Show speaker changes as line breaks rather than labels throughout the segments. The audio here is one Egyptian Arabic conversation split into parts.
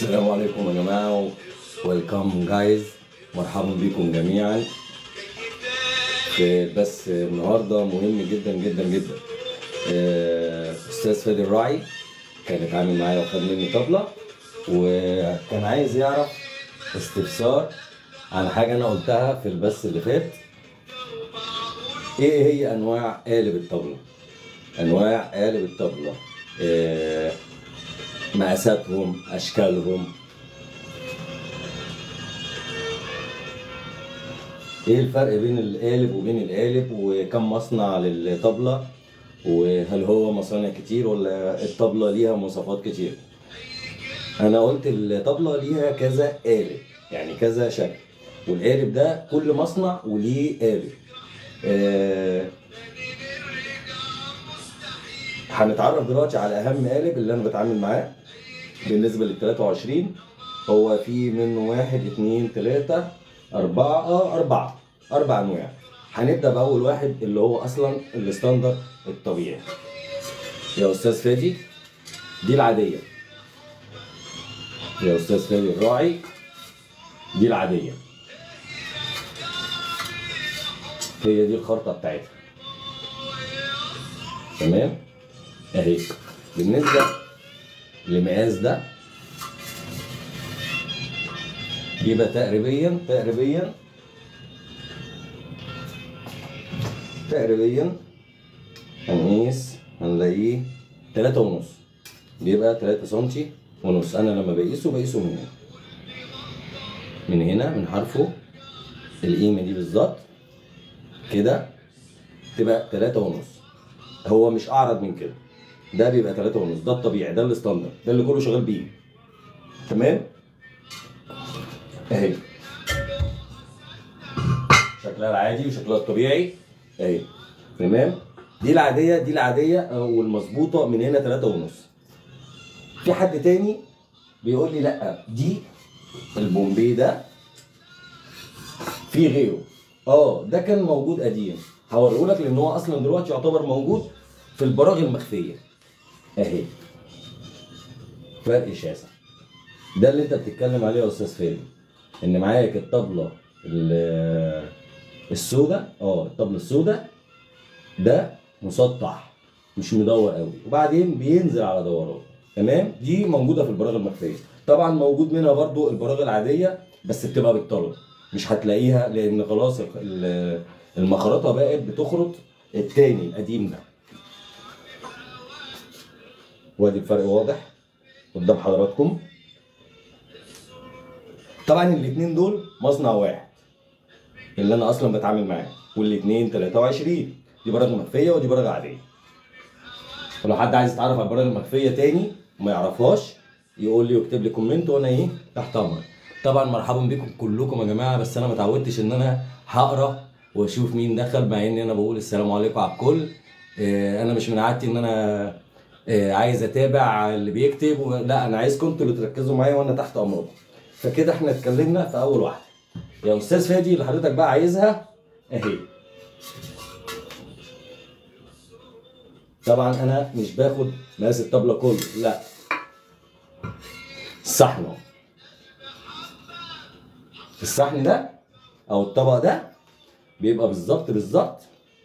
السلام عليكم يا جماعة ويلكم جايز مرحبا بكم جميعا في بس النهاردة مهم جدا جدا جدا آه، أستاذ فادي الراعي كان اتعامل معايا وخد مني طبلة وكان عايز يعرف استفسار عن حاجة أنا قلتها في البث اللي فات إيه هي أنواع قالب الطبلة أنواع قالب الطبلة آه، مقاساتهم اشكالهم ايه الفرق بين القالب وبين القالب وكم مصنع للطبلة وهل هو مصانع كتير ولا الطبلة ليها مواصفات كتير انا قلت الطبلة ليها كذا قالب يعني كذا شكل والقالب ده كل مصنع وليه قالب آه هنتعرف دلوقتي على اهم قالب اللي انا بتعامل معاه بالنسبه لل 23 هو في منه واحد اتنين تلاته اربعه اه اربعه اربع انواع هنبدا باول واحد اللي هو اصلا الستاندر الطبيعي يا استاذ فادي دي العاديه يا استاذ فادي الراعي دي العاديه هي دي الخرطه بتاعتها تمام اهي بالنسبه للمقاس ده يبقى تقريبا تقريبا تقريبا هنقيس هنلاقيه تلاتة ونص بيبقى تلاتة سنتي ونص انا لما بقيسه بقيسه من هنا من هنا من حرفه القيمة دي بالظبط كده تبقى تلاتة ونص هو مش اعرض من كده ده بيبقى 3 ونص ده الطبيعي ده الستاندرد ده اللي كله شغال بيه تمام اهي شكلها العادي وشكلها الطبيعي اهي تمام دي العاديه دي العاديه والمظبوطه من هنا 3 ونص في حد تاني بيقول لي لا دي البومبي ده في غيره اه ده كان موجود قديم هوريه لك لان هو اصلا دلوقتي يعتبر موجود في البراغي المخفيه اهي فرق شاسع ده اللي انت بتتكلم عليه يا استاذ فادي ان معاك الطبله ال- السوداء اه الطبله السوداء ده مسطح مش مدور قوي وبعدين بينزل على دوران تمام دي موجوده في البراغي المخفيه طبعا موجود منها برضو البراغي العاديه بس بتبقى بالطلب مش هتلاقيها لان خلاص ال- المخرطه بقت بتخرط التاني القديم ده وادي الفرق واضح قدام حضراتكم طبعا الاثنين دول مصنع واحد اللي انا اصلا بتعامل معاه والاثنين 23 دي براغ مخفيه ودي براغ عاديه ولو حد عايز يتعرف على البراغ المخفيه تاني وما يعرفهاش يقول لي ويكتب لي كومنت وانا ايه تحت امرك طبعا مرحبا بكم كلكم يا جماعه بس انا ما اتعودتش ان انا هقرا واشوف مين دخل مع ان انا بقول السلام عليكم على الكل آه، انا مش من عادتي ان انا آه، عايز اتابع اللي بيكتب و... لا انا عايزكم انتوا اللي تركزوا معايا وانا تحت امركم فكده احنا اتكلمنا في اول واحده يا استاذ فادي اللي حضرتك بقى عايزها اهي طبعا انا مش باخد مقاس الطبله كله لا الصحن اهو. الصحن ده او الطبق ده بيبقى بالظبط بالظبط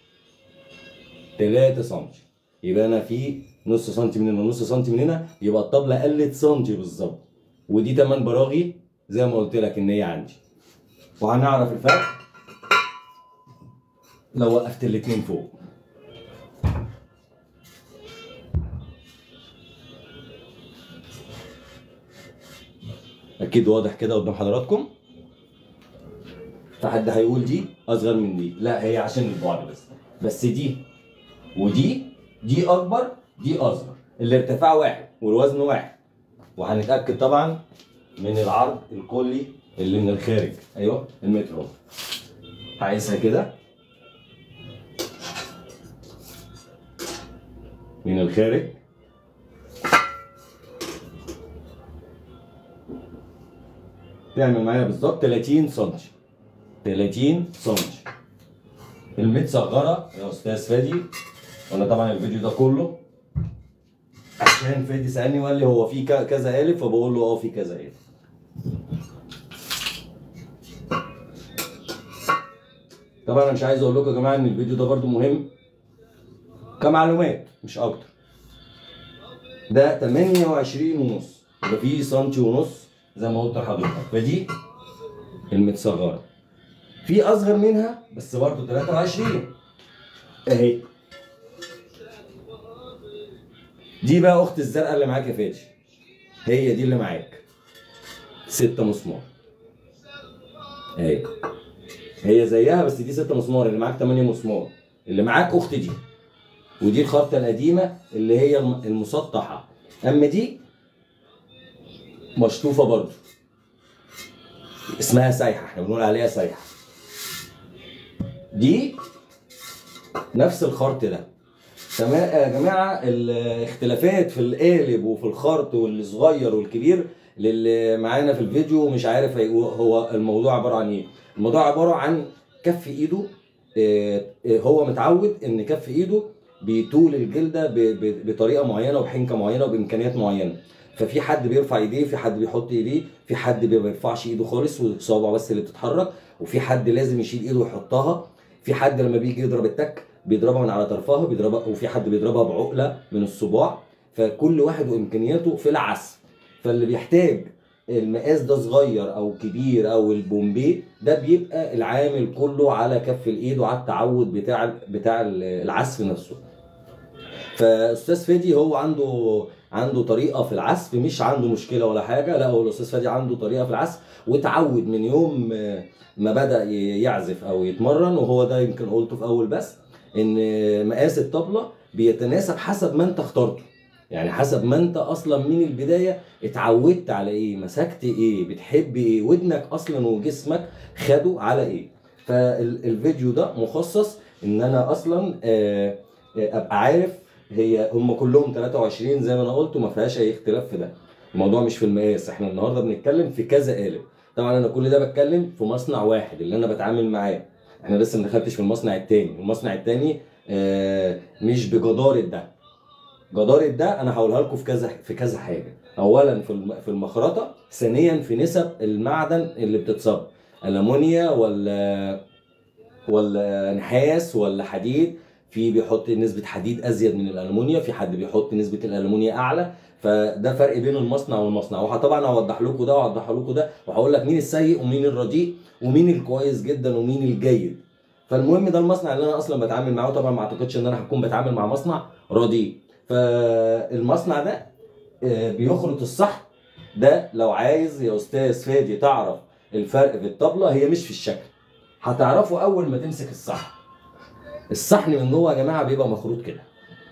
3 سم يبقى انا في نص سنتي من هنا ونص سنتي من هنا يبقى الطبله قلت سنتي بالظبط ودي تمن براغي زي ما قلت لك ان هي عندي وهنعرف الفرق لو وقفت الاتنين فوق اكيد واضح كده قدام حضراتكم فحد هيقول دي اصغر من دي لا هي عشان البعد بس بس دي ودي دي اكبر دي اصغر الارتفاع واحد والوزن واحد وهنتاكد طبعا من العرض الكلي اللي من الخارج ايوه المتر اهو هقيسها كده من الخارج تعمل معايا بالظبط 30 سم 30 سم المتصغره يا استاذ فادي وانا طبعا الفيديو ده كله عشان فادي سالني وقال لي هو في ك- كذا قالب فبقول له اه في كذا قالب طبعا انا مش عايز اقول لكم يا جماعه ان الفيديو ده برضو مهم كمعلومات مش اكتر ده 28 ونص يبقى فيه سنتي ونص زي ما قلت لحضرتك فدي المتصغره في اصغر منها بس برضو 23 اهي دي بقى اخت الزرقاء اللي معاك يا فادي هي دي اللي معاك ستة مسمار اهي هي زيها بس دي ستة مسمار اللي معاك 8 مسمار اللي معاك اخت دي ودي الخرطة القديمة اللي هي الم- المسطحة اما دي مشطوفة برضو اسمها سايحة احنا بنقول عليها سايحة دي نفس الخرط ده تمام يا جماعه الاختلافات في القالب وفي الخرط والصغير والكبير للي معانا في الفيديو مش عارف هي- هو الموضوع عباره عن ايه الموضوع عباره عن كف ايده آه، آه، هو متعود ان كف ايده بيطول الجلده ب- ب- بطريقه معينه وبحنكه معينه وبامكانيات معينه ففي حد بيرفع ايديه في حد بيحط ايديه في حد ما بيرفعش ايده خالص وصوابعه بس اللي بتتحرك وفي حد لازم يشيل ايده ويحطها في حد لما بيجي يضرب التك بيضربها من على طرفها بيضربها وفي حد بيضربها بعقله من الصباع فكل واحد وامكانياته في العزف فاللي بيحتاج المقاس ده صغير او كبير او البومبي ده بيبقى العامل كله على كف الايد وعلى التعود بتاع بتاع العزف نفسه فاستاذ فادي هو عنده عنده طريقه في العزف مش عنده مشكله ولا حاجه لا هو الاستاذ فادي عنده طريقه في العزف وتعود من يوم آه، ما بدا ي- يعزف او يتمرن وهو ده يمكن قلته في اول بس ان مقاس الطبله بيتناسب حسب ما انت اخترته يعني حسب ما انت اصلا من البدايه اتعودت على ايه مسكت ايه بتحب ايه ودنك اصلا وجسمك خدوا على ايه فالفيديو ده مخصص ان انا اصلا آه، آه، ابقى عارف هي هم كلهم 23 زي ما انا قلت وما فيهاش اي اختلاف في ده الموضوع مش في المقاس احنا النهارده بنتكلم في كذا قالب طبعا انا كل ده بتكلم في مصنع واحد اللي انا بتعامل معاه احنا لسه ما دخلتش في المصنع التاني المصنع التاني آه، مش بجدارة ده جدارة ده انا هقولها لكم في كذا في كذا حاجه اولا في الم- في المخرطه ثانيا في نسب المعدن اللي بتتصب المونيا ولا ولا نحاس ولا حديد في بيحط نسبة حديد أزيد من الألمونيا في حد بيحط نسبة الألمونيا أعلى فده فرق بين المصنع والمصنع وطبعا هوضح لكم ده وهوضح لكم ده وهقول لك مين السيء ومين الرديء ومين الكويس جدا ومين الجيد فالمهم ده المصنع اللي انا اصلا بتعامل معاه طبعا ما اعتقدش ان انا هكون بتعامل مع مصنع رديء فالمصنع ده آه، بيخرط الصح ده لو عايز يا استاذ فادي تعرف الفرق في الطبله هي مش في الشكل هتعرفه اول ما تمسك الصحن الصحن من جوه يا جماعه بيبقى مخروط كده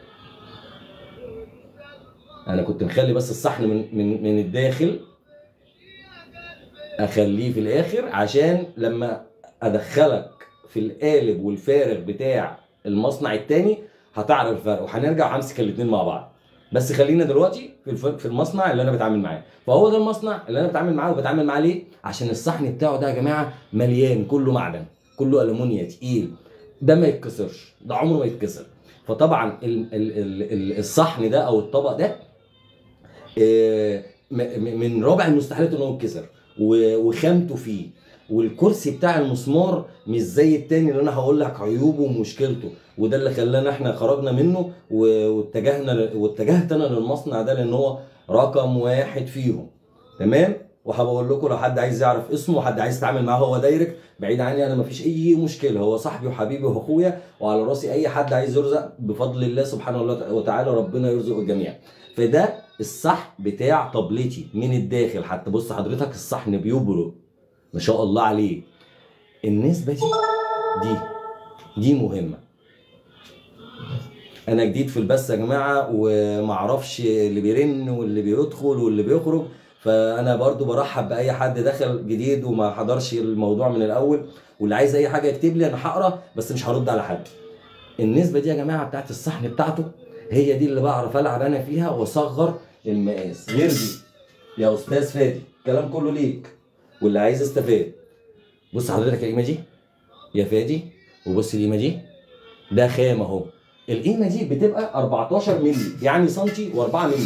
انا كنت مخلي بس الصحن من من من الداخل اخليه في الاخر عشان لما ادخلك في القالب والفارغ بتاع المصنع التاني هتعرف الفرق وهنرجع همسك الاتنين مع بعض بس خلينا دلوقتي في الف- في المصنع اللي انا بتعامل معاه فهو ده المصنع اللي انا بتعامل معاه وبتعامل معاه ليه عشان الصحن بتاعه ده يا جماعه مليان كله معدن كله المونيا تقيل ده ما يتكسرش ده عمره ما يتكسر فطبعا ال ال ال ال الصحن ده او الطبق ده آه، م- م- من رابع المستحيلات ان هو يتكسر و- وخامته فيه والكرسي بتاع المسمار مش زي التاني اللي انا هقول لك عيوبه ومشكلته وده اللي خلانا احنا خرجنا منه و- واتجهنا ل- واتجهت انا للمصنع ده لان هو رقم واحد فيهم تمام وهبقول لكم لو حد عايز يعرف اسمه حد عايز يتعامل معاه هو دايركت بعيد عني انا مفيش اي مشكله هو صاحبي وحبيبي واخويا وعلى راسي اي حد عايز يرزق بفضل الله سبحانه وتعالى ربنا يرزق الجميع فده الصح بتاع طبلتي من الداخل حتى بص حضرتك الصحن بيبرق ما شاء الله عليه النسبه دي دي دي مهمه انا جديد في البث يا جماعه ومعرفش اللي بيرن واللي بيدخل واللي بيخرج فانا برضو برحب باي حد دخل جديد وما حضرش الموضوع من الاول واللي عايز اي حاجه يكتب لي انا هقرا بس مش هرد على حد النسبه دي يا جماعه بتاعت الصحن بتاعته هي دي اللي بعرف العب انا فيها واصغر المقاس غير دي يا استاذ فادي الكلام كله ليك واللي عايز يستفاد بص حضرتك القيمه دي يا فادي وبص القيمه دي ده خام اهو القيمه دي بتبقى 14 مللي يعني سنتي و4 مللي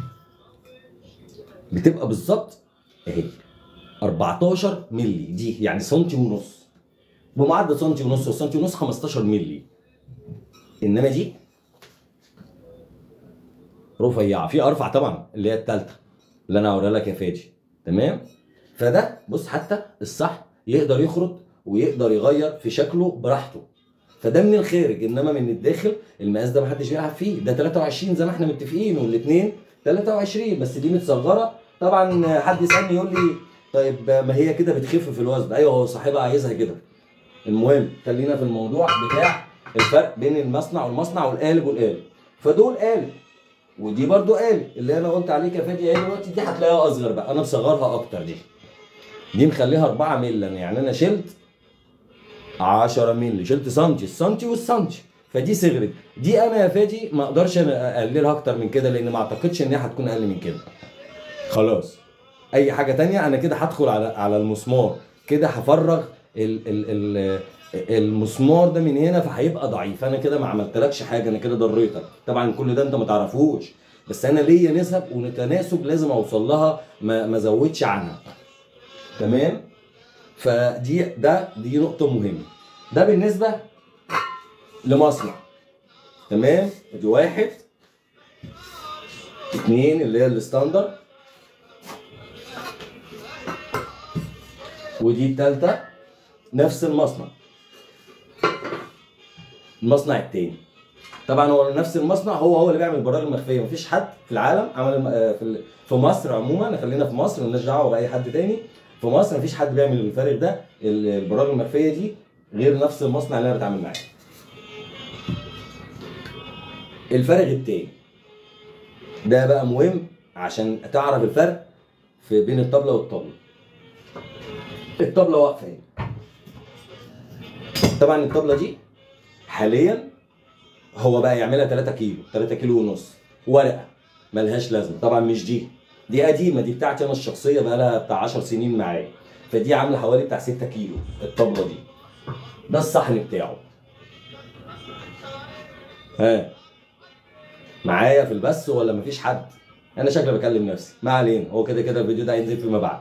بتبقى بالظبط اهي 14 مللي دي يعني سنتي ونص بمعدل سنتي ونص وسنتي ونص 15 مللي انما دي رفيعه في ارفع طبعا اللي هي الثالثه اللي انا هوريها لك يا فادي تمام فده بص حتى الصح يقدر يخرط ويقدر يغير في شكله براحته فده من الخارج انما من الداخل المقاس ده محدش بيلعب فيه ده 23 زي ما احنا متفقين والاثنين 23 بس دي متصغره طبعا حد يسالني يقول لي طيب ما هي كده بتخف في الوزن ايوه هو صاحبها عايزها كده المهم خلينا في الموضوع بتاع الفرق بين المصنع والمصنع والقالب والقالب فدول قالب ودي برضو قالب اللي انا قلت عليك يا فادي ايه دلوقتي دي هتلاقيها اصغر بقى انا مصغرها اكتر دي دي مخليها 4 مللي يعني انا شلت 10 مللي شلت سنتي السنتي والسنتي فدي صغرت دي انا يا فادي ما اقدرش انا اقللها اكتر من كده لان ما اعتقدش ان هي هتكون اقل من كده خلاص اي حاجه تانية انا كده هدخل على على المسمار كده هفرغ ال ال ال المسمار ده من هنا فهيبقى ضعيف انا كده ما عملتلكش حاجه انا كده ضريتك طبعا كل ده انت ما تعرفوش بس انا ليا نسب وتناسب لازم اوصل لها ما ما ازودش عنها تمام فدي ده دي نقطه مهمه ده بالنسبه لمصنع تمام ادي واحد اتنين اللي هي الستاندر ودي التالتة نفس المصنع المصنع التاني طبعا هو نفس المصنع هو هو اللي بيعمل البراغ المخفيه مفيش حد في العالم عمل الم- آه، في ال- في مصر عموما خلينا في مصر مالناش دعوه باي حد تاني في مصر مفيش حد بيعمل الفارغ ده ال- البراغ المخفيه دي غير نفس المصنع اللي انا بتعامل معاه الفارغ التاني ده بقى مهم عشان تعرف الفرق في بين الطبله والطبله الطبله واقفه هنا طبعا الطبله دي حاليا هو بقى يعملها 3 كيلو 3 كيلو ونص ورقه ملهاش لازمه طبعا مش دي دي قديمه دي بتاعتي انا الشخصيه بقى لها بتاع 10 سنين معايا فدي عامله حوالي بتاع 6 كيلو الطبله دي ده الصحن بتاعه ها معايا في البث ولا مفيش حد انا شكلي بكلم نفسي ما علينا هو كده كده الفيديو ده هينزل فيما بعد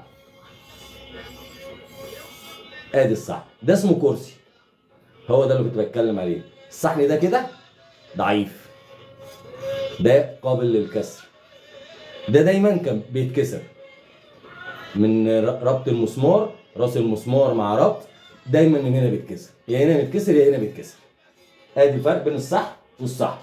ادي الصحن ده اسمه كرسي هو ده اللي كنت بتكلم عليه الصحن ده كده ضعيف ده قابل للكسر ده دايما كان بيتكسر من ر- ربط المسمار راس المسمار مع ربط دايما من هنا بيتكسر يا هنا بيتكسر يا هنا بيتكسر ادي الفرق بين الصح والصح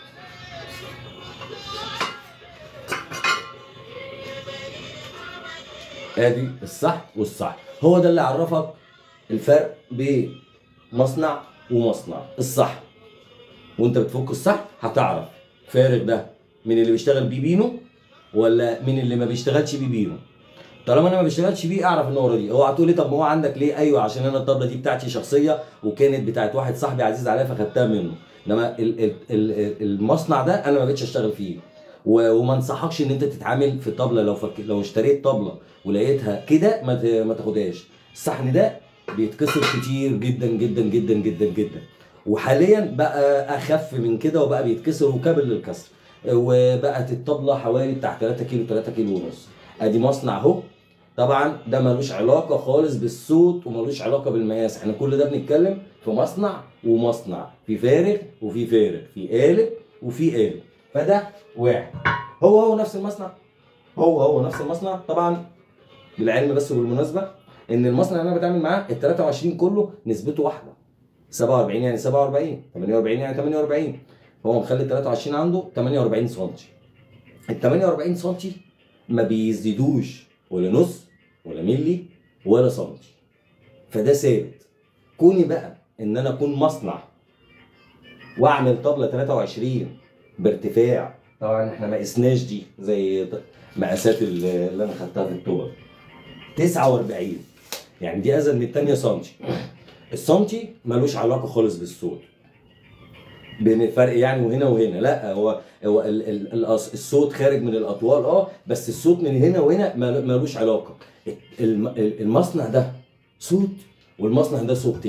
ادي الصح والصح هو ده اللي عرفك الفرق بين مصنع ومصنع الصح وانت بتفك الصح هتعرف فارق ده من اللي بيشتغل بيه بينو ولا من اللي ما بيشتغلش بيه بينو طالما انا ما بشتغلش بيه اعرف ان هو رديء هو هتقول لي طب ما هو عندك ليه ايوه عشان انا الطبله دي بتاعتي شخصيه وكانت بتاعت واحد صاحبي عزيز عليا فخدتها منه انما ال- ال- ال- المصنع ده انا ما بقتش اشتغل فيه و- وما انصحكش ان انت تتعامل في طبله لو فك... لو اشتريت طبله ولقيتها كده ما ت... ما تاخدهاش الصحن ده بيتكسر كتير جدا جدا جدا جدا جدا وحاليا بقى اخف من كده وبقى بيتكسر وكابل للكسر وبقت الطبله حوالي بتاع 3 كيلو 3 كيلو ونص ادي مصنع اهو طبعا ده ملوش علاقه خالص بالصوت وملوش علاقه بالمقاس احنا كل ده بنتكلم في مصنع ومصنع في فارغ وفي فارغ في قالب وفي قالب فده واحد هو هو نفس المصنع هو هو نفس المصنع طبعا بالعلم بس وبالمناسبه ان المصنع اللي انا بتعامل معاه ال 23 كله نسبته واحده 47 يعني 47 48 يعني 48 هو مخلي ال 23 عنده 48 سم ال 48 سم ما بيزيدوش ولا نص ولا ملي ولا سنتي فده ثابت كوني بقى ان انا اكون مصنع واعمل طبله 23 بارتفاع طبعا احنا ما قسناش دي زي مقاسات اللي اللي انا خدتها في الطبق 49 يعني دي ازيد من الثانيه سنتي السنتي ملوش علاقه خالص بالصوت بين الفرق يعني وهنا وهنا لا هو هو ال ال الأص- الصوت خارج من الاطوال اه بس الصوت من هنا وهنا مل- ملوش علاقه الم- ال- المصنع ده صوت والمصنع ده صوت تاني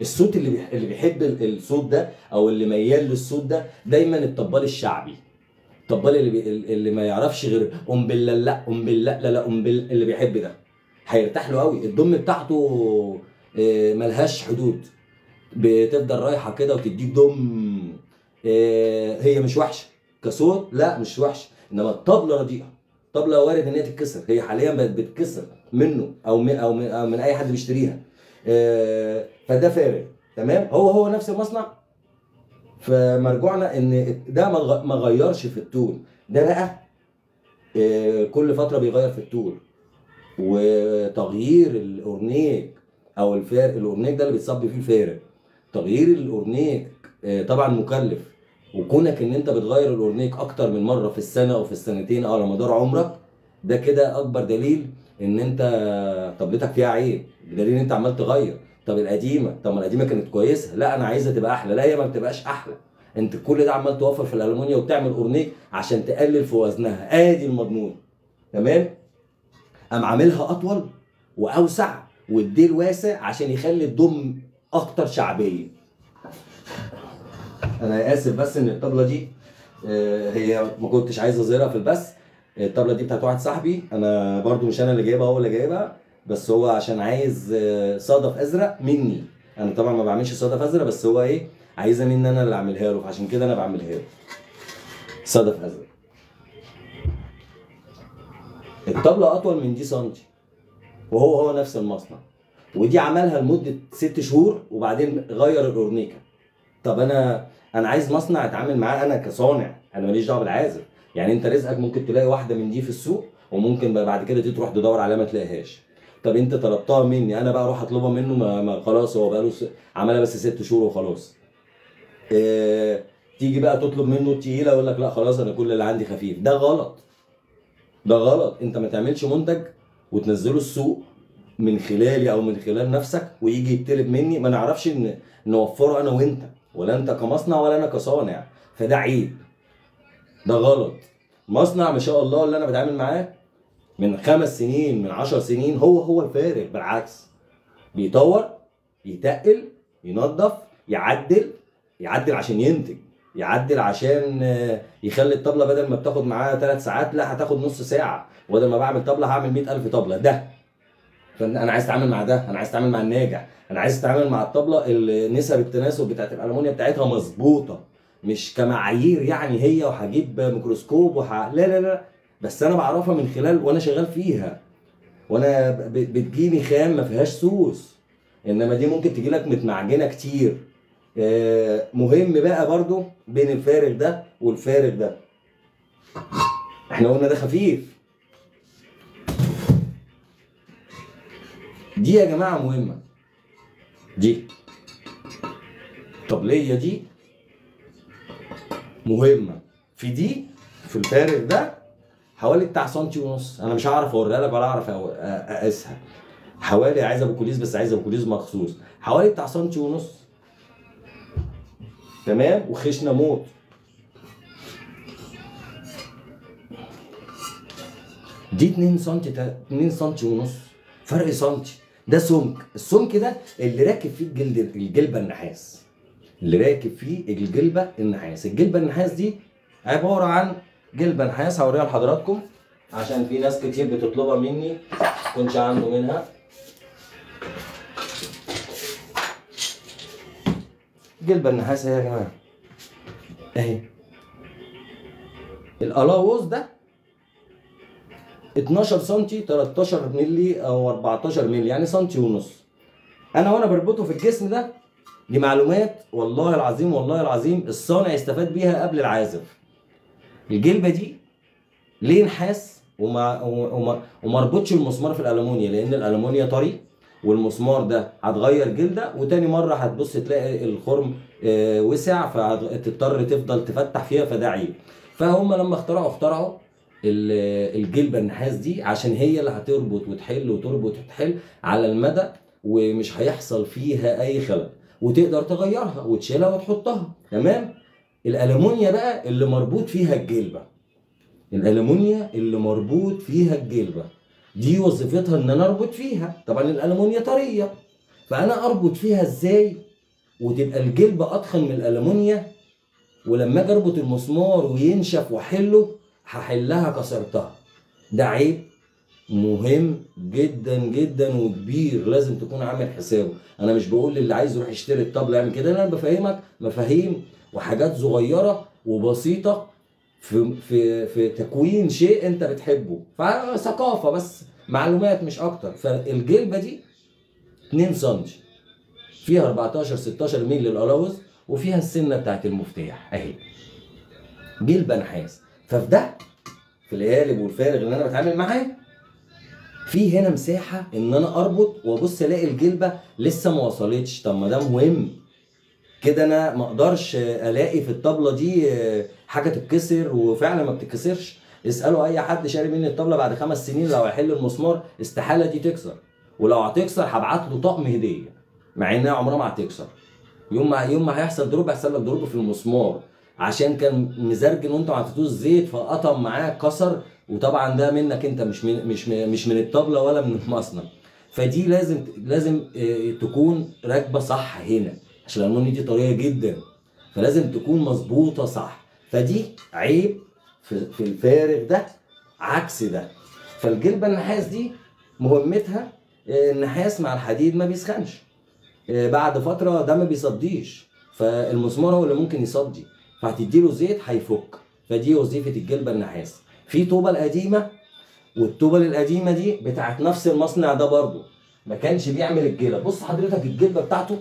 الصوت اللي بيح- اللي بيحب ال- الصوت ده او اللي ميال للصوت ده دايما الطبال الشعبي الطبال اللي بي... اللي ما يعرفش غير ام بالله لا ام بالله لا لا ام بالله اللي بيحب ده هيرتاح له قوي الدم بتاعته آه، ملهاش حدود بتفضل رايحه كده وتديك دم آه، هي مش وحشه كصوت لا مش وحشه انما الطبله رديئه الطبله وارد ان هي تتكسر هي حاليا بقت بتتكسر منه او من او من, أو من اي حد بيشتريها آه، فده فارق تمام هو هو نفس المصنع فمرجوعنا ان ده ما غ- ما غيرش في التون ده بقى آه، كل فتره بيغير في التون وتغيير الاورنيك او الفارق الاورنيك ده اللي بيتصب فيه الفارق تغيير الاورنيك آه، طبعا مكلف وكونك ان انت بتغير الاورنيك اكتر من مره في السنه او في السنتين او على مدار عمرك ده كده اكبر دليل ان انت طبلتك فيها عيب بدليل ان انت عمال تغير طب القديمه طب ما القديمه كانت كويسه لا انا عايزها تبقى احلى لا هي ما بتبقاش احلى انت كل ده عمال توفر في الالومنيا وبتعمل اورنيك عشان تقلل في وزنها ادي المضمون تمام قام عاملها اطول واوسع والديل واسع عشان يخلي الدم اكتر شعبيه انا اسف بس ان الطبله دي آه، هي ما كنتش عايز اظهرها في البث الطبله دي بتاعت واحد صاحبي انا برضو مش انا اللي جايبها هو اللي جايبها بس هو عشان عايز آه، صدف ازرق مني انا طبعا ما بعملش صدف ازرق بس هو ايه عايزها مني انا اللي اعملها له فعشان كده انا بعملها له صدف ازرق الطبله اطول من دي سنتي وهو هو نفس المصنع ودي عملها لمده ست شهور وبعدين غير الاورنيكا طب انا انا عايز مصنع اتعامل معاه انا كصانع انا ماليش دعوه بالعازف يعني انت رزقك ممكن تلاقي واحده من دي في السوق وممكن بقى بعد كده دي تروح تدور عليها ما تلاقيهاش طب انت طلبتها مني انا بقى اروح اطلبها منه ما, ما خلاص هو بقى له س... عملها بس ست شهور وخلاص اه... تيجي بقى تطلب منه التقيله يقول لك لا خلاص انا كل اللي عندي خفيف ده غلط ده غلط انت ما تعملش منتج وتنزله السوق من خلالي او من خلال نفسك ويجي يطلب مني ما نعرفش ان نوفره انا وانت ولا انت كمصنع ولا انا كصانع فده عيب ده غلط مصنع ما شاء الله اللي انا بتعامل معاه من خمس سنين من عشر سنين هو هو الفارق بالعكس بيطور يتقل ينظف يعدل يعدل عشان ينتج يعدل عشان آه، يخلي الطبله بدل ما بتاخد معاه ثلاث ساعات لا هتاخد نص ساعه وبدل ما بعمل طبله هعمل 100000 طبله ده فانا عايز اتعامل مع ده انا عايز اتعامل مع الناجح انا عايز اتعامل مع الطبله اللي نسب التناسب بتاعت الالومنيا بتاعتها مظبوطه مش كمعايير يعني هي وهجيب ميكروسكوب وح... لا لا لا بس انا بعرفها من خلال وانا شغال فيها وانا ب... بتجيني خام ما فيهاش سوس انما دي ممكن تجي لك متمعجنه كتير آه، مهم بقى برضو بين الفارغ ده والفارغ ده احنا قلنا ده خفيف دي يا جماعه مهمه دي طبليه دي مهمه في دي في الفارغ ده حوالي بتاع سنتي ونص انا مش هعرف اوريها لك ولا اعرف أو- أ- اقيسها حوالي عايز ابو كوليس بس عايز ابو كوليس مخصوص حوالي بتاع سنتي ونص تمام وخشنه موت دي 2 سم 2 سم ونص فرق سنتي ده سمك السمك ده اللي راكب فيه الجلد الجلبه النحاس اللي راكب فيه الجلبه النحاس الجلبه النحاس دي عباره عن جلبه نحاس هوريها لحضراتكم عشان في ناس كتير بتطلبها مني كنتش عنده منها جلبه النحاس اهي يا جماعه اهي القلاووز ده 12 سم 13 مللي او 14 مللي يعني سنتي ونص انا وانا بربطه في الجسم ده دي معلومات والله العظيم والله العظيم الصانع يستفاد بيها قبل العازف الجلبه دي ليه نحاس وما وما وما اربطش المسمار في الالومنيا لان الالومنيا طري والمسمار ده هتغير جلده وتاني مره هتبص تلاقي الخرم آه، وسع فهتضطر تفضل تفتح فيها فده عيب فهم لما اخترعوا اخترعوا ال- الجلبه النحاس دي عشان هي اللي هتربط وتحل وتربط وتحل على المدى ومش هيحصل فيها اي خلل وتقدر تغيرها وتشيلها وتحطها تمام الالومنيا بقى اللي مربوط فيها الجلبه الالومنيا اللي مربوط فيها الجلبه دي وظيفتها ان انا اربط فيها طبعا الالومنيا طريه فانا اربط فيها ازاي وتبقى الجلبه اضخم من الالومنيا ولما اجي اربط المسمار وينشف واحله هحلها كسرتها ده عيب مهم جدا جدا وكبير لازم تكون عامل حسابه انا مش بقول للي عايز يروح يشتري الطبله يعمل كده انا بفهمك مفاهيم وحاجات صغيره وبسيطه في في في تكوين شيء انت بتحبه فثقافه بس معلومات مش اكتر فالجلبه دي 2 سم فيها 14 16 ميل للقلاوز وفيها السنه بتاعت المفتاح اهي جلبه نحاس ففي ده في القالب والفارغ اللي انا بتعامل معاه في هنا مساحه ان انا اربط وابص الاقي الجلبه لسه ما وصلتش طب ما ده مهم كده انا ما اقدرش الاقي في الطبله دي حاجه تتكسر وفعلا ما بتتكسرش اسالوا اي حد شاري مني الطبله بعد خمس سنين لو هيحل المسمار استحاله دي تكسر ولو هتكسر هبعت له طقم هديه مع انها عمرها ما هتكسر يوم ما يوم ما هيحصل دروب هيحصل لك دروب في المسمار عشان كان مزرجن وانت ما عطيتوش زيت فقطم معاك كسر وطبعا ده منك انت مش من مش من مش من الطبله ولا من المصنع فدي لازم لازم تكون راكبه صح هنا عشان الالموني دي طريه جدا فلازم تكون مظبوطه صح فدي عيب في, في الفارغ ده عكس ده فالجلبه النحاس دي مهمتها النحاس مع الحديد ما بيسخنش بعد فتره ده ما بيصديش فالمسمار هو اللي ممكن يصدي فهتديله زيت هيفك فدي وظيفه الجلبه النحاس في طوبه القديمه والطوبه القديمه دي بتاعت نفس المصنع ده برضو ما كانش بيعمل الجلب بص حضرتك الجلبه بتاعته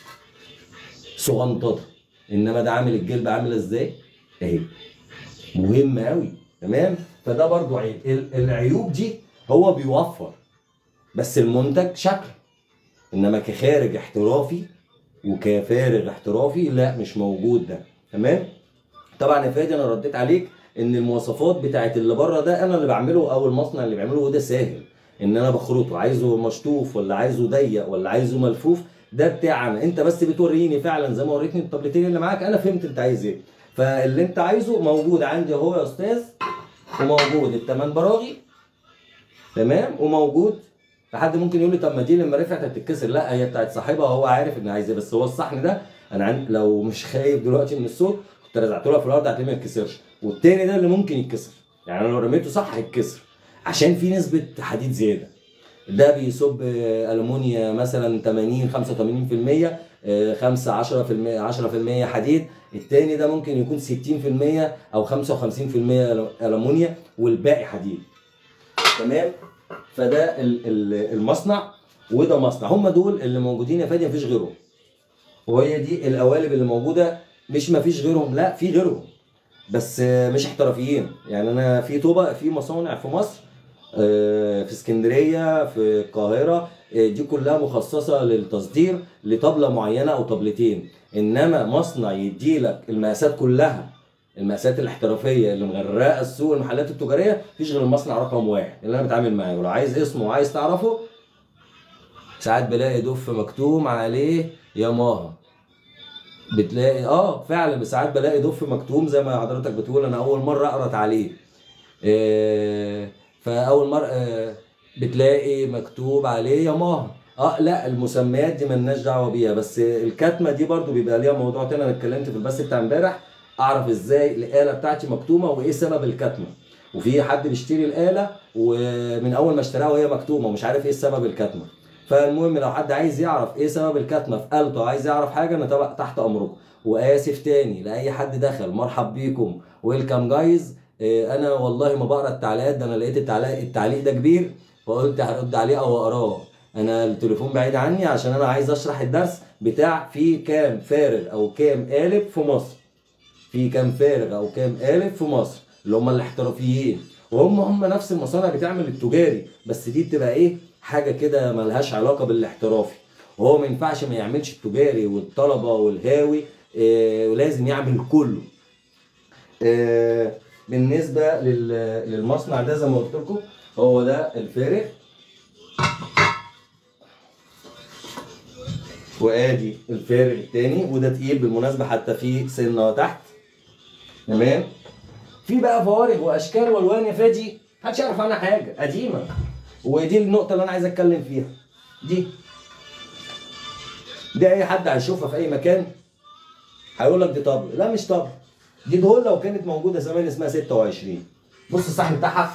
صغنططه انما ده عامل الجلبه عامله ازاي اهي مهم قوي تمام فده برضو عيب العيوب دي هو بيوفر بس المنتج شكل انما كخارج احترافي وكفارغ احترافي لا مش موجود ده تمام طبعا يا فادي انا رديت عليك ان المواصفات بتاعت اللي بره ده انا اللي بعمله او المصنع اللي بيعمله وده سهل ان انا بخرطه عايزه مشطوف ولا عايزه ضيق ولا عايزه ملفوف ده بتاعنا انت بس بتوريني فعلا زي ما وريتني التابلتين اللي معاك انا فهمت انت عايز ايه فاللي انت عايزه موجود عندي اهو يا استاذ وموجود التمن براغي تمام وموجود فحد ممكن يقول لي طب ما دي لما رفعت هتتكسر لا هي بتاعت صاحبها هو عارف ان عايز ايه بس هو الصحن ده انا عن... لو مش خايف دلوقتي من الصوت كنت رزعته لها في الارض هتلاقيه ما يتكسرش والتاني ده اللي ممكن يتكسر يعني انا لو رميته صح هيتكسر عشان في نسبه حديد زياده ده بيصب المونيا مثلا 80 85% 5 10% 10% حديد التاني ده ممكن يكون 60% او 55% المونيا والباقي حديد تمام فده المصنع وده مصنع هم دول اللي موجودين يا فادي مفيش غيرهم وهي دي القوالب اللي موجوده مش مفيش غيرهم لا في غيرهم بس مش احترافيين يعني انا في طوبه في مصانع في مصر في اسكندريه في القاهره دي كلها مخصصه للتصدير لطبله معينه او طبلتين انما مصنع يديلك المقاسات كلها المقاسات الاحترافيه اللي مغرقه السوق المحلات التجاريه مفيش غير المصنع رقم واحد اللي انا بتعامل معاه ولو عايز اسمه وعايز تعرفه ساعات بلاقي دف مكتوم عليه ياماها بتلاقي اه فعلا ساعات بلاقي دف مكتوم زي ما حضرتك بتقول انا اول مره اقرا تعليق آه فاول مره آه بتلاقي مكتوب عليه ياماها اه لا المسميات دي ملناش دعوه بيها بس الكتمه دي برضو بيبقى ليها موضوع تاني انا اتكلمت في البث بتاع امبارح اعرف ازاي الاله بتاعتي مكتومه وايه سبب الكتمه وفي حد بيشتري الاله ومن اول ما اشتراها وهي مكتومه ومش عارف ايه سبب الكتمه فالمهم لو حد عايز يعرف ايه سبب الكتمه في قلبه عايز يعرف حاجه انا تحت امركم واسف تاني لاي حد دخل مرحب بيكم ويلكم جايز انا والله ما بقرا التعليقات ده انا لقيت التعليق التعليق ده كبير فقلت هرد عليه او اقراه انا التليفون بعيد عني عشان انا عايز اشرح الدرس بتاع في كام فارغ او كام قالب في مصر في كام فارغ او كام قالب في مصر اللي هم الاحترافيين وهم هم نفس المصانع بتعمل التجاري بس دي بتبقى ايه حاجه كده ملهاش علاقه بالاحترافي وهو ما ينفعش ما يعملش التجاري والطلبه والهاوي إيه ولازم يعمل كله إيه بالنسبه للمصنع ده زي ما قلت لكم هو ده الفارغ وادي الفارغ التاني وده تقيل بالمناسبه حتى فيه سنه تحت تمام في بقى فوارغ واشكال والوان يا فادي محدش يعرف عنها حاجه قديمه ودي النقطه اللي انا عايز اتكلم فيها دي دي اي حد هيشوفها في اي مكان هيقول لك دي طبل لا مش طبل دي دهولة وكانت موجودة زمان اسمها 26 بص الصحن بتاعها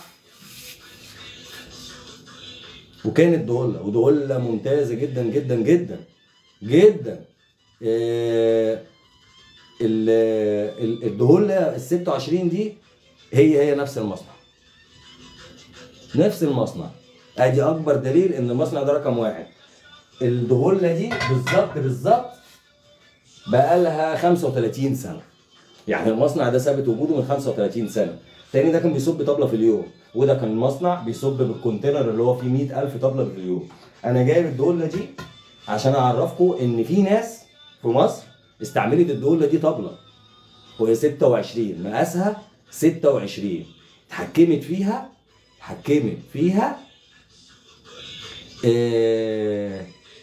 وكانت دهولة ودهولة ممتازة جدا جدا جدا جدا آه، ال- ال- الدهولة ال 26 دي هي هي نفس المصنع نفس المصنع ادي اكبر دليل ان المصنع ده رقم واحد الدهولة دي بالظبط بالظبط بقى لها 35 سنه يعني المصنع ده ثابت وجوده من 35 سنه تاني ده كان بيصب طبله في اليوم وده كان المصنع بيصب بالكونتينر اللي هو فيه 100000 طبله في اليوم انا جايب الدوله دي عشان اعرفكم ان في ناس في مصر استعملت الدوله دي طبله وهي 26 مقاسها 26 اتحكمت فيها اتحكمت فيها آه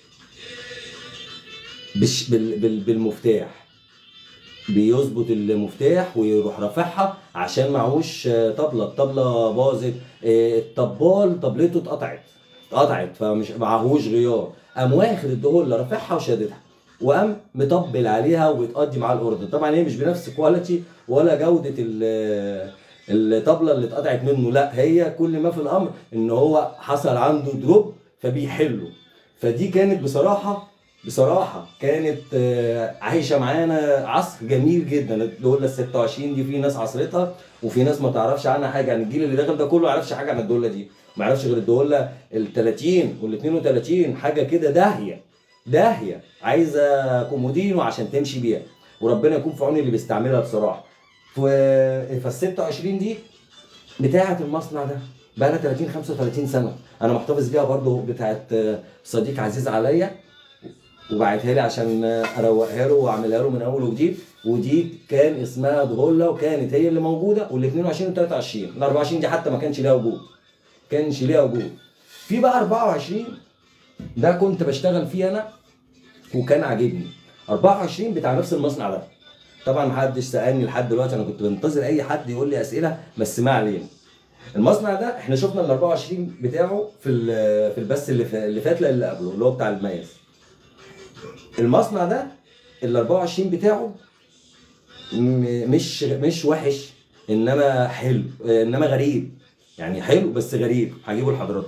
بش بال بال بالمفتاح بيظبط المفتاح ويروح رافعها عشان معهوش آه، طبله الطبله باظت آه، الطبال طبلته اتقطعت اتقطعت فمش معهوش غيار قام واخد الدهولة رافعها وشاددها وقام مطبل عليها وبتقضي معاه الاوردر طبعا هي مش بنفس كواليتي ولا جوده ال- الطبله اللي اتقطعت منه لا هي كل ما في الامر ان هو حصل عنده دروب فبيحله فدي كانت بصراحه بصراحه كانت آه، عايشه معانا عصر جميل جدا الدوله ال 26 دي في ناس عصرتها وفي ناس ما تعرفش عنها حاجه يعني الجيل اللي داخل ده كله ما يعرفش حاجه عن الدوله دي ما يعرفش غير الدوله ال 30 وال 32 حاجه كده داهيه داهيه عايزه كومودينو عشان تمشي بيها وربنا يكون في عون اللي بيستعملها بصراحه ف- فال 26 دي بتاعه المصنع ده بقى لها 30 35 سنه انا محتفظ بيها برضو بتاعه آه، صديق عزيز عليا وبعتها لي عشان اروقها له واعملها له من اول وجديد ودي كان اسمها دغولا وكانت هي اللي موجوده وال 22 وال 23 ال 24 دي حتى ما كانش ليها وجود كانش ليها وجود في بقى 24 ده كنت بشتغل فيه انا وكان عاجبني 24 بتاع نفس المصنع ده طبعا محدش سالني لحد دلوقتي انا كنت بنتظر اي حد يقول لي اسئله بس ما علينا المصنع ده احنا شفنا ال 24 بتاعه في ال- في البث اللي فا- اللي فات لا اللي قبله اللي هو بتاع الماس المصنع ده ال 24 بتاعه م- مش مش وحش انما حلو انما غريب يعني حلو بس غريب هجيبه لحضراتكم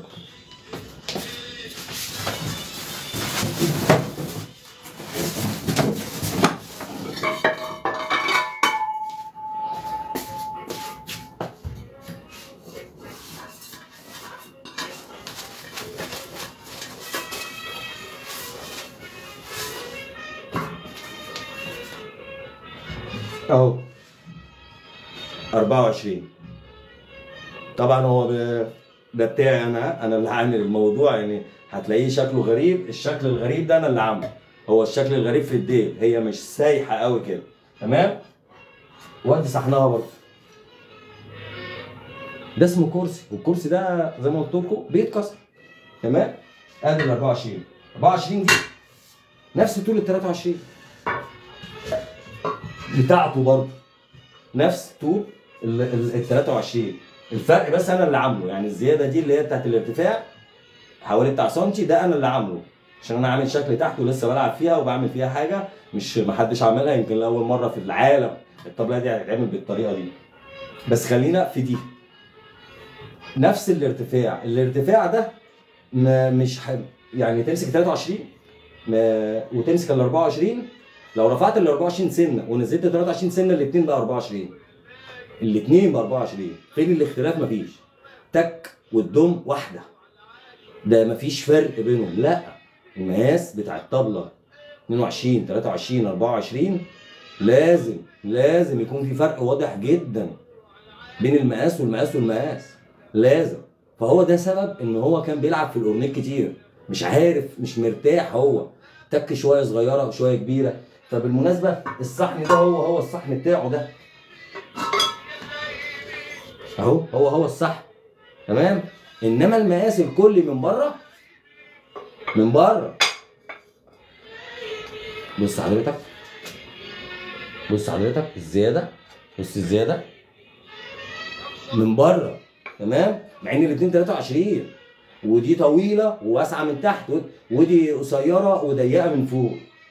اهو 24 طبعا هو ب- ده بتاعي انا انا اللي عامل الموضوع يعني هتلاقيه شكله غريب الشكل الغريب ده انا اللي عامله هو الشكل الغريب في الديل هي مش سايحه قوي كده تمام وادي صحنها برضه ده اسمه كرسي والكرسي ده زي ما قلت لكم بيتكسر تمام ادي ال 24 24 دي نفس طول ال 23 بتاعته برضه نفس طول ال ال- ال 23 الفرق بس انا اللي عامله يعني الزياده دي اللي هي بتاعت الارتفاع حوالي بتاع سنتي ده انا اللي عامله عشان انا عامل شكل تحت ولسه بلعب فيها وبعمل فيها حاجه مش محدش عملها يمكن لاول مره في العالم الطبله دي هتتعمل بالطريقه دي بس خلينا في دي نفس الارتفاع الارتفاع ده ما مش ح... يعني تمسك 23 ما... وتمسك ال 24 لو رفعت ال 24 سنه ونزلت ال 23 سنه الاثنين بقى 24 الاثنين ب 24 فين الاختلاف مفيش تك والدم واحده ده مفيش فرق بينهم لا المقاس بتاع الطبله 22 23 24 لازم لازم يكون في فرق واضح جدا بين المقاس والمقاس والمقاس لازم فهو ده سبب ان هو كان بيلعب في الاورنيك كتير مش عارف مش مرتاح هو تك شويه صغيره وشويه كبيره فبالمناسبه الصحن ده هو هو الصحن بتاعه ده اهو هو هو الصحن تمام انما المقاس الكلي من بره من بره بص حضرتك بص حضرتك الزياده بص الزياده من بره تمام مع ان الاثنين 23 ودي طويله وواسعه من تحت ودي قصيره وضيقه من فوق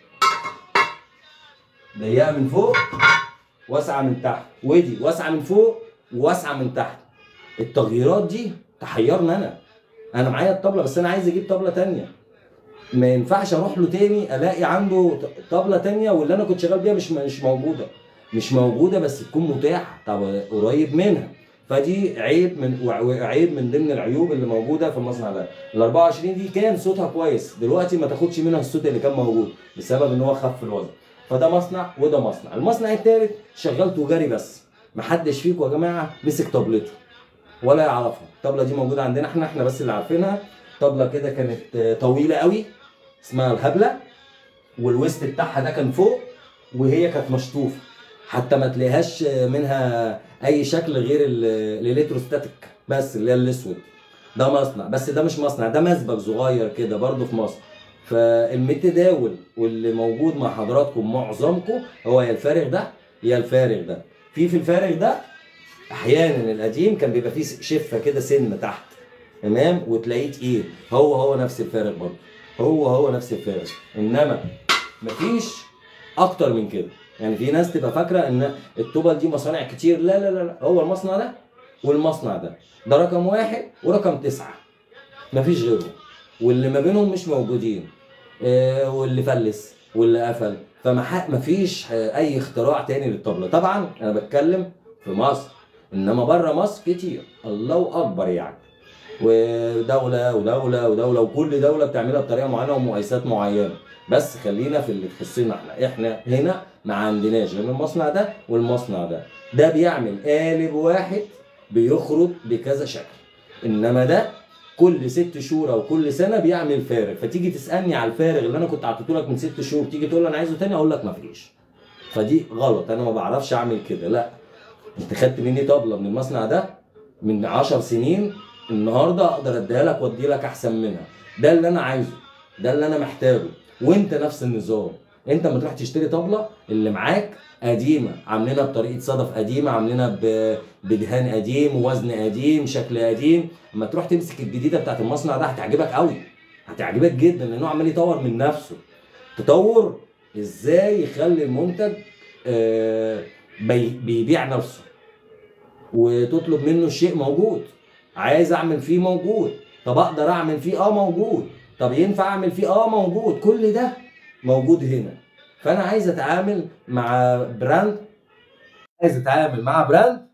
ضيقه من فوق واسعه من تحت ودي واسعه من فوق وواسعه من تحت التغييرات دي تحيرني انا انا معايا الطبله بس انا عايز اجيب طبله تانية ما ينفعش اروح له تاني الاقي عنده ط- طبله تانية واللي انا كنت شغال بيها مش مش موجوده مش موجوده بس تكون متاحه طب قريب منها فدي عيب من وع- وعيب من ضمن العيوب اللي موجوده في المصنع ده ال 24 دي كان صوتها كويس دلوقتي ما تاخدش منها الصوت اللي كان موجود بسبب ان هو خف الوزن فده مصنع وده مصنع المصنع الثالث شغال تجاري بس محدش فيكم يا جماعه مسك طبلته ولا يعرفها الطبله دي موجوده عندنا احنا احنا بس اللي عارفينها طبله كده كانت آه، طويله قوي اسمها الهبله والويست بتاعها ده كان فوق وهي كانت مشطوفه حتى ما تلاقيهاش منها اي شكل غير ال- الالكتروستاتيك بس اللي هي الاسود ده مصنع بس ده مش مصنع ده مسبك صغير كده برضو في مصر فالمتداول واللي موجود مع حضراتكم معظمكم هو يا الفارغ ده يا الفارغ ده في في الفارغ ده احيانا القديم كان بيبقى فيه شفه كده سنه تحت تمام وتلاقيه تقيل هو هو نفس الفارغ برضه هو هو نفس الفارغ انما مفيش اكتر من كده يعني في ناس تبقى فاكره ان التوبل دي مصانع كتير لا لا لا, لا. هو المصنع ده والمصنع ده ده رقم واحد ورقم تسعه مفيش غيرهم واللي ما بينهم مش موجودين آه، واللي فلس واللي قفل فما ح- مفيش آه، اي اختراع تاني للطبله طبعا انا بتكلم في مصر انما بره مصر كتير الله اكبر يعني ودوله ودوله ودوله وكل دوله بتعملها بطريقه معينه ومقايسات معينه بس خلينا في اللي تخصنا احنا احنا هنا ما عندناش غير المصنع ده والمصنع ده ده بيعمل قالب واحد بيخرج بكذا شكل انما ده كل ست شهور او كل سنه بيعمل فارغ فتيجي تسالني على الفارغ اللي انا كنت عطيته لك من ست شهور تيجي تقول لي انا عايزه تاني اقول لك ما فيش فدي غلط انا ما بعرفش اعمل كده لا انت خدت مني طبله من المصنع ده من 10 سنين النهارده اقدر اديها لك وادي لك احسن منها ده اللي انا عايزه ده اللي انا محتاجه وانت نفس النظام انت لما تروح تشتري طبله اللي معاك قديمه عاملينها بطريقه صدف قديمه عاملينها ب- بدهان قديم ووزن قديم شكل قديم اما تروح تمسك الجديده بتاعت المصنع ده هتعجبك قوي هتعجبك جدا لانه عمال يطور من نفسه تطور ازاي يخلي المنتج آه، بي- بيبيع نفسه وتطلب منه الشيء موجود عايز اعمل فيه موجود طب اقدر اعمل فيه اه موجود طب ينفع اعمل فيه اه موجود كل ده موجود هنا فانا عايز اتعامل مع براند عايز اتعامل مع براند